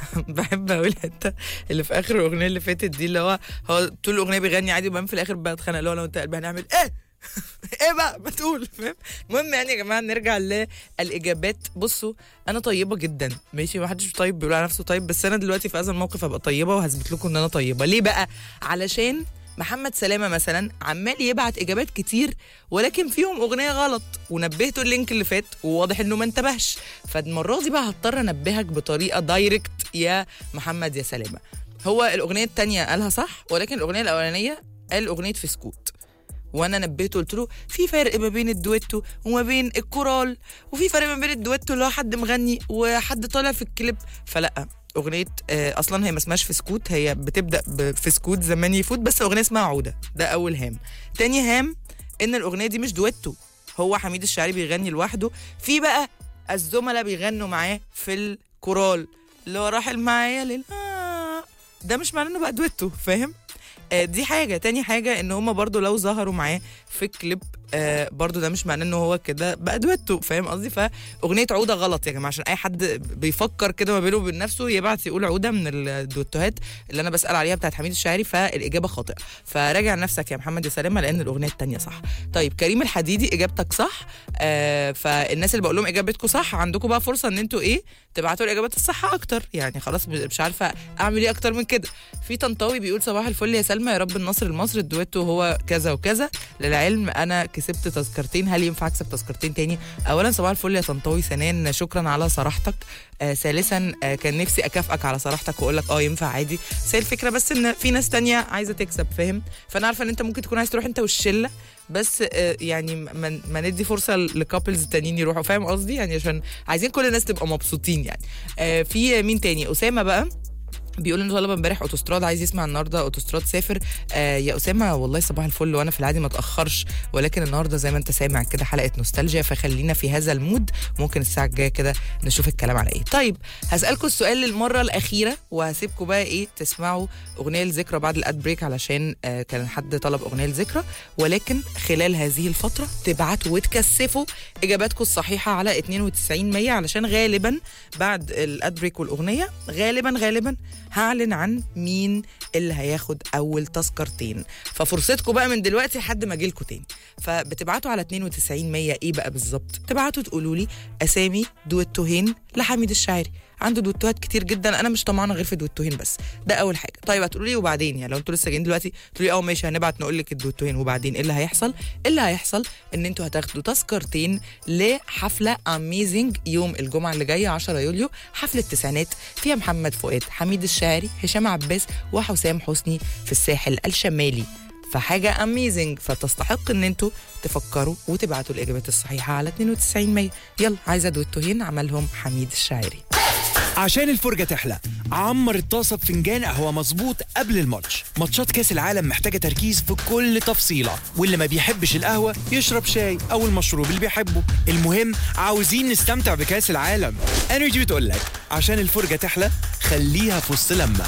بحب قوي الحته اللي في اخر الاغنيه اللي فاتت دي اللي هو هو طول الاغنيه بيغني عادي وبعدين في الاخر بقى اتخانق اللي هو لو انت قلبي هنعمل ايه ايه بقى ما تقول فاهم المهم يعني يا جماعه نرجع للاجابات بصوا انا طيبه جدا ماشي ما حدش طيب بيقول على نفسه طيب بس انا دلوقتي في هذا الموقف ابقى طيبه وهثبت لكم ان انا طيبه ليه بقى علشان محمد سلامه مثلا عمال يبعت اجابات كتير ولكن فيهم اغنيه غلط ونبهته اللينك اللي فات وواضح انه ما انتبهش فالمره دي بقى هضطر انبهك بطريقه دايركت يا محمد يا سلامه هو الاغنيه التانية قالها صح ولكن الاغنيه الاولانيه قال اغنيه في سكوت وانا نبهته قلت له في فرق ما بين الدويتو وما بين الكورال وفي فرق ما بين الدويتو اللي هو حد مغني وحد طالع في الكليب فلا اغنيه آه، اصلا هي ما اسمهاش في سكوت هي بتبدا ب- في سكوت زمان يفوت بس الاغنيه اسمها عوده ده اول هام تاني هام ان الاغنيه دي مش دويتو هو حميد الشاعري بيغني لوحده في بقى الزملاء بيغنوا معاه في الكورال اللي هو راحل معايا لل آه. ده مش معناه انه بقى دويتو فاهم آه، دي حاجة تاني حاجة ان هما برضو لو ظهروا معاه في كليب آه برضو ده مش معناه ان هو كده بقى دويتو فاهم قصدي فاغنية عودة غلط يا جماعة عشان اي حد بيفكر كده ما بينه وبين نفسه يبعت يقول عودة من الدويتوهات اللي انا بسأل عليها بتاعت حميد الشاعري فالاجابة خاطئة فراجع نفسك يا محمد يا سلامة لان الاغنية التانية صح طيب كريم الحديدي اجابتك صح آه فالناس اللي بقول لهم اجابتكم صح عندكم بقى فرصة ان انتوا ايه تبعتوا الاجابات الصح اكتر يعني خلاص مش عارفة اعمل ايه اكتر من كده في طنطاوي بيقول صباح الفل يا سلمى يا رب النصر المصري الدويتو هو كذا وكذا للعلم انا كسبت تذكرتين هل ينفع اكسب تذكرتين تاني اولا صباح الفل يا طنطاوي ثانيا شكرا على صراحتك آه ثالثا آه كان نفسي اكافئك على صراحتك واقول لك اه ينفع عادي بس هي الفكره بس ان في ناس تانية عايزه تكسب فاهم فانا عارفه ان انت ممكن تكون عايز تروح انت والشله بس آه يعني ما ما ندي فرصه لكابلز تانيين يروحوا فاهم قصدي يعني عشان عايزين كل الناس تبقى مبسوطين يعني آه في مين تاني اسامه بقى بيقول انه طلب امبارح اوتوستراد عايز يسمع النهارده اوتوستراد سافر آه يا اسامه والله صباح الفل وانا في العادي ما اتاخرش ولكن النهارده زي ما انت سامع كده حلقه نوستالجيا فخلينا في هذا المود ممكن الساعه الجايه كده نشوف الكلام على ايه طيب هسالكم السؤال للمره الاخيره وهسيبكم بقى ايه تسمعوا اغنيه لذكرى بعد الاد بريك علشان آه كان حد طلب اغنيه لذكرى ولكن خلال هذه الفتره تبعتوا وتكثفوا اجاباتكم الصحيحه على 92 100 علشان غالبا بعد الاد بريك والاغنيه غالبا غالبا هعلن عن مين اللي هياخد اول تذكرتين ففرصتكم بقى من دلوقتي لحد ما اجيلكوا تاني فبتبعتوا على 92 100 ايه بقى بالظبط تبعتوا تقولوا لي اسامي دويتوهين لحميد الشاعري عنده دوتوهات كتير جدا انا مش طمعانه غير في دوتوهين بس ده اول حاجه طيب هتقولوا لي وبعدين يعني لو انتوا لسه جايين دلوقتي تقولوا لي اه ماشي هنبعت نقول لك الدوتوهين وبعدين ايه اللي هيحصل إيه اللي هيحصل ان انتوا هتاخدوا تذكرتين لحفله اميزنج يوم الجمعه اللي جايه 10 يوليو حفله التسعينات فيها محمد فؤاد حميد الشاعري هشام عباس وحسام حسني في الساحل الشمالي فحاجة اميزنج فتستحق ان انتوا تفكروا وتبعتوا الاجابات الصحيحة على 92 100 يلا عايزة دوتوهين عملهم حميد الشاعري عشان الفرجة تحلى عمر الطاسة بفنجان قهوة مظبوط قبل الماتش ماتشات كاس العالم محتاجة تركيز في كل تفصيلة واللي ما بيحبش القهوة يشرب شاي أو المشروب اللي بيحبه المهم عاوزين نستمتع بكاس العالم انرجي بتقول لك عشان الفرجة تحلى خليها في وسط لما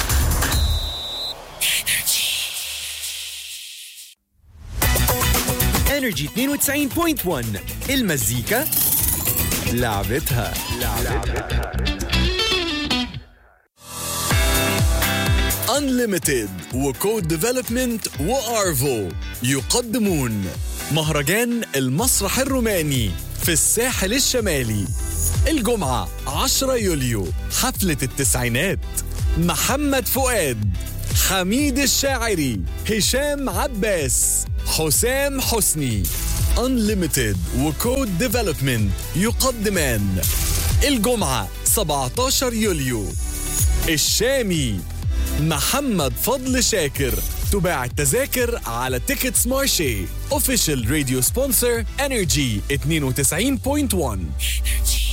انرجي 92.1 المزيكا لعبتها انليمتد وكود ديفلوبمنت وارفو يقدمون مهرجان المسرح الروماني في الساحل الشمالي الجمعة 10 يوليو حفلة التسعينات محمد فؤاد حميد الشاعري هشام عباس حسام حسني Unlimited وكود ديفلوبمنت يقدمان الجمعة 17 يوليو الشامي محمد فضل شاكر تباع التذاكر على تيكتس مارشي اوفيشال راديو سبونسر انرجي 92.1